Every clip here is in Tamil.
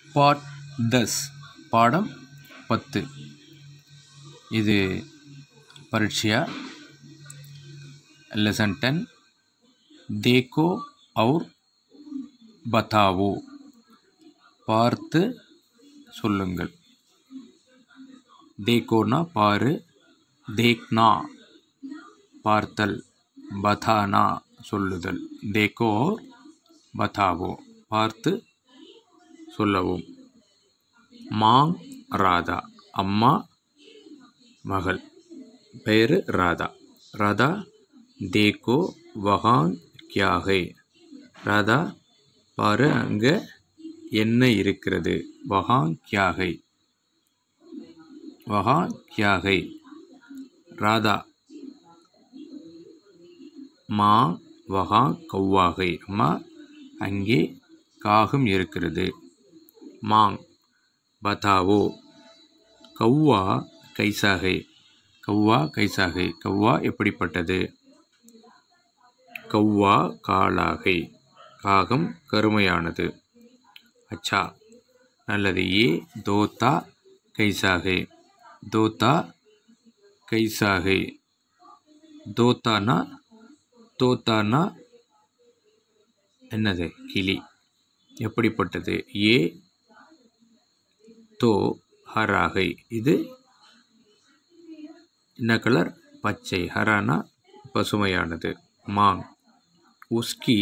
பார்ட் தஸ் பாடம் பத்து இது பரீட்சையா லெசன் டென் தேக்கோ அவுர் பதாவோ பார்த்து சொல்லுங்கள் தேக்கோனா பாரு தேக்னா பார்த்தல் பதானா சொல்லுதல் தேக்கோ அவுர் பதாவோ பார்த்து சொல்லவும் மாங் ராதா அம்மா மகள் பெயர் ராதா ராதா தேக்கோ வகாங் கியாகை ராதா பாரு அங்கே என்ன இருக்கிறது வகாங் கியாகை வகாங் கியாகை ராதா மா வகா கவ்வாகை அம்மா அங்கே காகம் இருக்கிறது மாங் பதாவோ கவ்வா கைசாகை கவ்வா கைசாகை கவ்வா எப்படிப்பட்டது கவ்வா காளாகை காகம் கருமையானது அச்சா நல்லது ஏ தோத்தா கைசாகை தோத்தா கைசாகை தோத்தானா தோத்தானா என்னது கிளி எப்படிப்பட்டது ஏ தோ ஹராகை இது என்ன கலர் பச்சை ஹரானா பசுமையானது மாங் உஸ்கி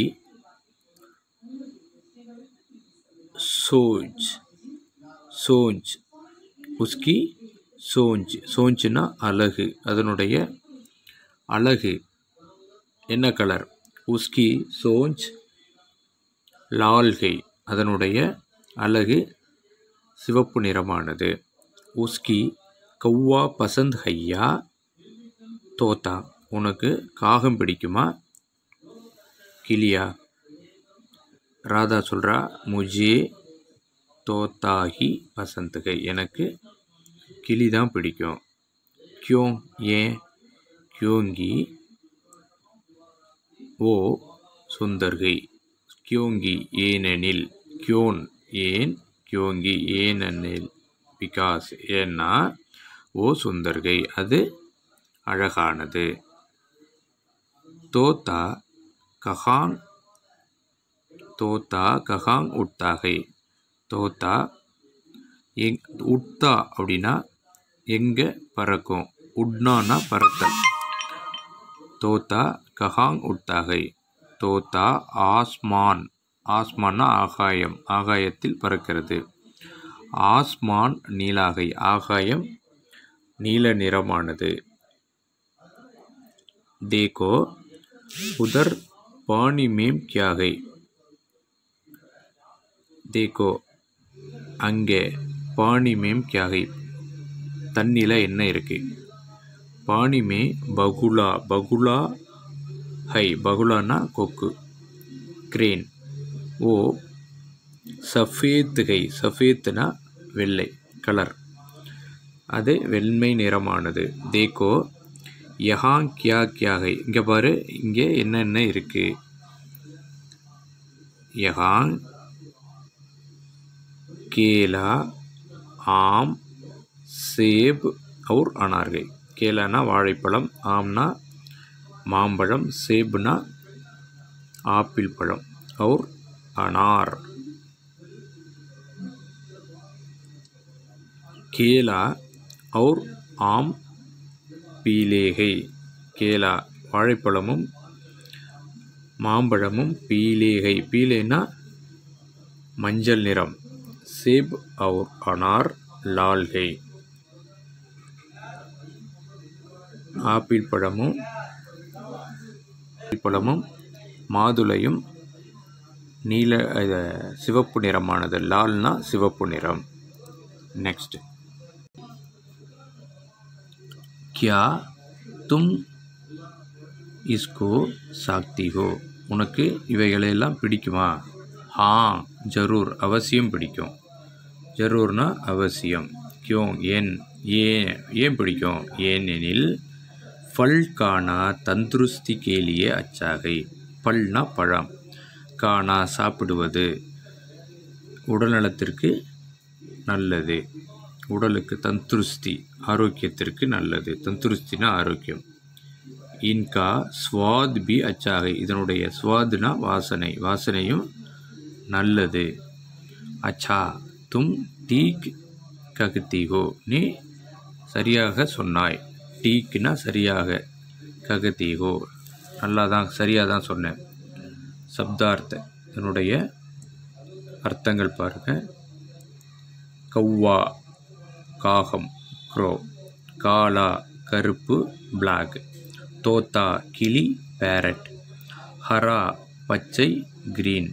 சோஜ் சோஞ்ச் உஸ்கி சோஞ்ச் சோஞ்சுனா அழகு அதனுடைய அழகு என்ன கலர் உஸ்கி சோஞ்ச் லால்கை அதனுடைய அழகு சிவப்பு நிறமானது உஸ்கி கவ்வா பசந்த் ஹையா தோத்தா உனக்கு காகம் பிடிக்குமா கிளியா ராதா சொல்கிறா முஜே தோத்தாகி பசந்துகை எனக்கு கிளி தான் பிடிக்கும் கியோங் ஏன் கியோங்கி ஓ சுந்தர்கை கியோங்கி ஏனெனில் கியோன் ஏன் கியோங்கி ஏனெனில் பிகாஸ் ஏன்னா ஓ சுந்தர்கை அது அழகானது தோத்தா கஹாங் தோத்தா கஹாங் உட்டாகை தோத்தா எங் உட்டா அப்படின்னா எங்கே பறக்கும் உட்னானா பறத்தல் தோத்தா கஹாங் உட்டாகை தோத்தா ஆஸ்மான் ஆஸ்மான்னா ஆகாயம் ஆகாயத்தில் பறக்கிறது ஆஸ்மான் நீலாகை ஆகாயம் நீல நிறமானது தேகோ உதர் பாணி மேம் கியாகை தேகோ அங்கே பாணி மேம் கியாகை தண்ணியில் என்ன இருக்கு பாணி மே பகுலா பகுலா ஹை பகுலானா கொக்கு கிரேன் ஓ சஃபேத் கை சஃபேத்னா வெள்ளை கலர் அது வெண்மை நிறமானது தேக்கோ யஹாங் கியா கியாகை இங்கே பாரு இங்கே என்னென்ன இருக்கு யஹாங் கேலா ஆம் சேப் और அனார்கை கேலானா வாழைப்பழம் ஆம்னா மாம்பழம் சேப்னா ஆப்பிள் பழம் और अनार केला और ஆம் பீலேகை கேலா வாழைப்பழமும் மாம்பழமும் பீலேகை பீலேனா மஞ்சள் நிறம் சேப் और அனார் லால்கை ஆப்பிள் பழமும் பழமும் மாதுளையும் நீல சிவப்பு நிறமானது லால்னா சிவப்பு நிறம் நெக்ஸ்ட் கியா தும் இஸ்கோ சாக்தி ஹோ உனக்கு இவைகளெல்லாம் பிடிக்குமா ஹா ஜரூர் அவசியம் பிடிக்கும் ஜரூர்னா அவசியம் கியோ ஏன் ஏன் ஏன் பிடிக்கும் ஏனெனில் ஃபல் கானா தந்துருஸ்தி கேலியே அச்சாகை பல்னா பழம் கானா சாப்பிடுவது உடல்நலத்திற்கு நல்லது உடலுக்கு தந்துருஸ்தி ஆரோக்கியத்திற்கு நல்லது தந்துருஸ்தினா ஆரோக்கியம் இன்கா ஸ்வாத் பி அச்சாகை இதனுடைய ஸ்வாதுனா வாசனை வாசனையும் நல்லது அச்சா தும் டீக் ககத்திகோ நீ சரியாக சொன்னாய் டீக்குனா சரியாக ககத்திகோ நல்லா தான் சரியாக தான் சொன்னேன் சப்தார்த்த இதனுடைய அர்த்தங்கள் பாருங்க கௌவா காகம் க்ரோ காலா கருப்பு பிளாக் தோத்தா கிளி பேரட் ஹரா பச்சை கிரீன்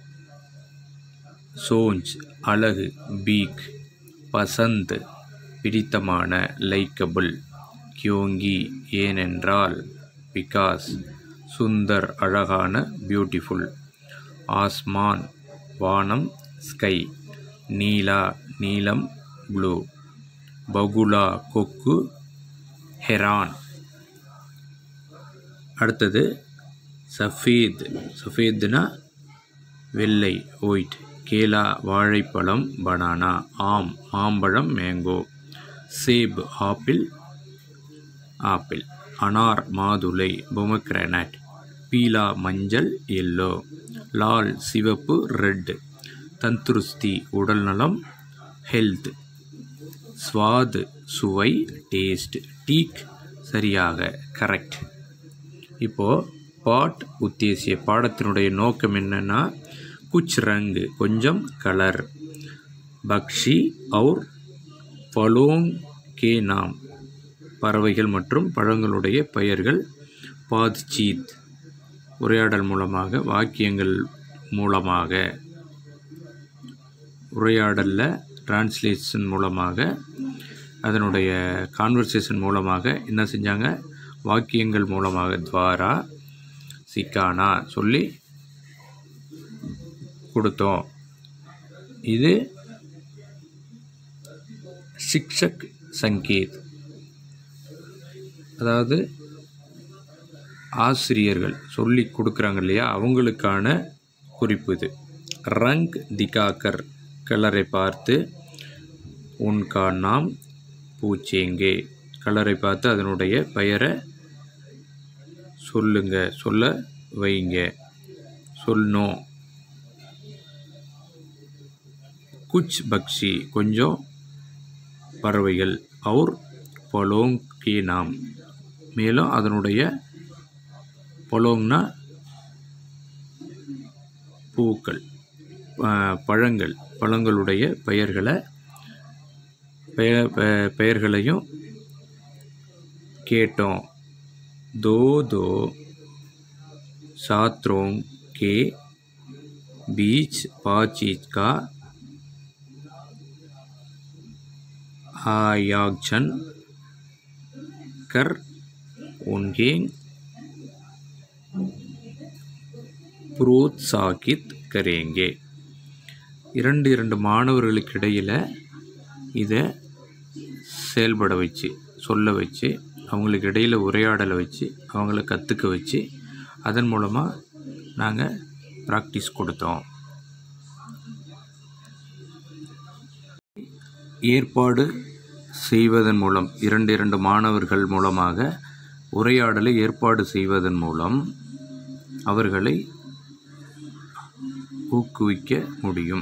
சோஞ்ச் அழகு பீக் பசந்த் பிடித்தமான லைக்கபிள் கியோங்கி ஏனென்றால் பிகாஸ் சுந்தர் அழகான பியூட்டிஃபுல் ஆஸ்மான் வானம் ஸ்கை நீலா நீலம் ப்ளூ பகுலா கொக்கு ஹெரான் அடுத்தது சஃபீத் சஃபீத்னா வெள்ளை ஒயிட் கேலா வாழைப்பழம் பனானா ஆம் மாம்பழம் மேங்கோ சேப் ஆப்பிள் ஆப்பிள் அனார் மாதுளை பொமக்ரனட் பீலா மஞ்சள் எல்லோ லால் சிவப்பு ரெட் தந்துருஸ்தி உடல்நலம் ஹெல்த் ஸ்வாது சுவை டேஸ்ட் டீக் சரியாக கரெக்ட் இப்போது பாட் உத்தேசிய பாடத்தினுடைய நோக்கம் என்னென்னா குச் ரங்கு கொஞ்சம் கலர் பக்ஷி அவுர் பலோங் கே நாம் பறவைகள் மற்றும் பழங்களுடைய பெயர்கள் பாத்சீத் உரையாடல் மூலமாக வாக்கியங்கள் மூலமாக உரையாடலில் டிரான்ஸ்லேஷன் மூலமாக அதனுடைய கான்வர்சேஷன் மூலமாக என்ன செஞ்சாங்க வாக்கியங்கள் மூலமாக துவாரா சிக்கானா சொல்லி கொடுத்தோம் இது சிக்ஷக் சங்கீத் அதாவது ஆசிரியர்கள் சொல்லி கொடுக்குறாங்க இல்லையா அவங்களுக்கான குறிப்பு இது ரங் திகாக்கர் கலரை பார்த்து உன்கா நாம் பூச்சேங்கே கலரை பார்த்து அதனுடைய பெயரை சொல்லுங்க சொல்ல வைங்க சொல்லணும் குச் பக்ஷி கொஞ்சம் பறவைகள் அவுர் பலோங் கி நாம் மேலும் அதனுடைய பலோங்னா பூக்கள் ப- பழங்கள் பழங்களுடைய பெயர்களை பெய- பெ- பெயர்களையும் கேட்டோம் दो दो छात्रों के बीच बातचीत का आयोजन कर उनके புரோத்சாகித் கரேங்கே இரண்டு இரண்டு மாணவர்களுக்கு இடையில் இதை செயல்பட வச்சு சொல்ல வச்சு அவங்களுக்கு இடையில் உரையாடலை வச்சு அவங்கள கற்றுக்க வச்சு அதன் மூலமாக நாங்கள் ப்ராக்டிஸ் கொடுத்தோம் ஏற்பாடு செய்வதன் மூலம் இரண்டு இரண்டு மாணவர்கள் மூலமாக உரையாடலை ஏற்பாடு செய்வதன் மூலம் அவர்களை ஊக்குவிக்க முடியும்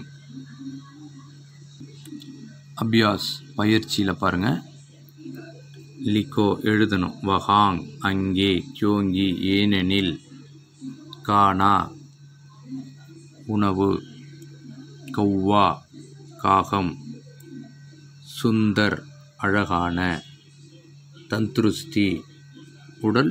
அபியாஸ் பயிற்சியில் பாருங்கள் லிக்கோ எழுதணும் வஹாங் அங்கே கியோங்கி ஏனெனில் கானா உணவு கௌவா காகம் சுந்தர் அழகான தந்துருஸ்தி உடல்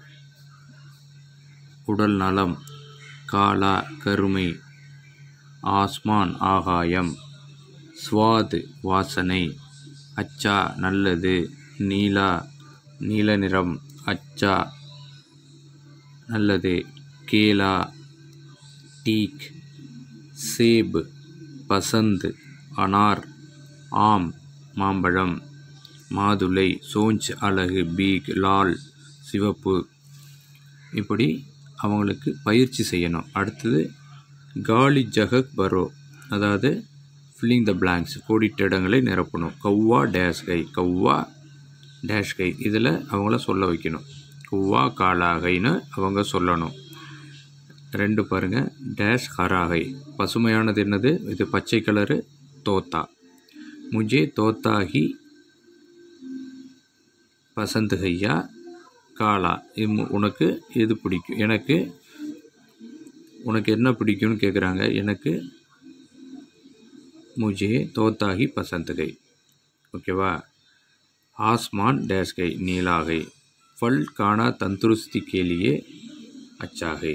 உடல் நலம் காலா கருமை ஆஸ்மான் ஆகாயம் ஸ்வாது வாசனை அச்சா நல்லது நீலா நீல நிறம் அச்சா நல்லது கேலா டீக் சேப் பசந்த் அனார் ஆம் மாம்பழம் மாதுளை சோஞ்ச் அழகு பீக் லால் சிவப்பு இப்படி அவங்களுக்கு பயிற்சி செய்யணும் அடுத்தது காலி ஜகக் பரோ அதாவது ஃபில்லிங் த பிளாங்க்ஸ் கோடிட்ட இடங்களை நிரப்பணும் கௌவா டேஷ் கை கௌவா டேஷ் கை இதில் அவங்கள சொல்ல வைக்கணும் கௌவா காலாகைன்னு அவங்க சொல்லணும் ரெண்டு பாருங்கள் டேஷ் ஹராகை பசுமையானது என்னது இது பச்சை கலரு தோத்தா முஜே தோத்தாகி பசந்த் ஹையா காலா இம்- உனக்கு எது பிடிக்கும் எனக்கு உனக்கு என்ன பிடிக்கும்னு கேட்குறாங்க எனக்கு முஜே தோத்தாகி பசந்த் கை ஓகேவா ஆஸ்மான் डैश गई नीला गई फल खाना तंदुरुस्ती के लिए अच्छा है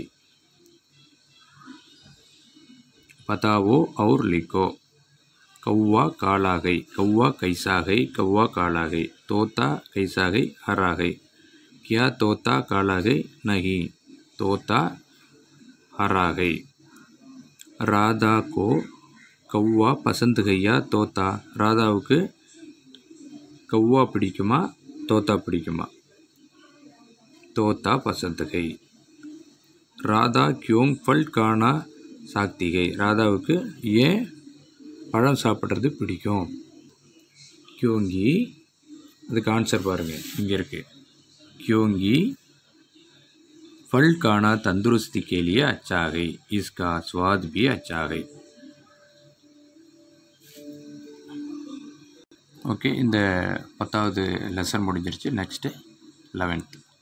बताओ और लिखो कौवा काला गई कौवा कैसा गई कौवा काला गई तोता कैसा गई हरा गई क्या तोता काला गई नहीं तोता हरा गई राधा को कौवा पसंद गया तोता ராதாவுக்கு கௌவா பிடிக்குமா தோத்தா பிடிக்குமா தோத்தா பசந்த் கை ராதா கியோங் ஃபல் கானா சாக்திகை ராதாவுக்கு ஏன் பழம் சாப்பிட்றது பிடிக்கும் கியோங்கி அதுக்கு ஆன்சர் பாருங்கள் இங்கே இருக்குது கியோங்கி फल खाना तंदुरुस्ती के लिए अच्छा है इसका स्वाद भी अच्छा है ஓகே இந்த பத்தாவது லெசன் முடிஞ்சிருச்சு நெக்ஸ்ட்டு லெவன்த்து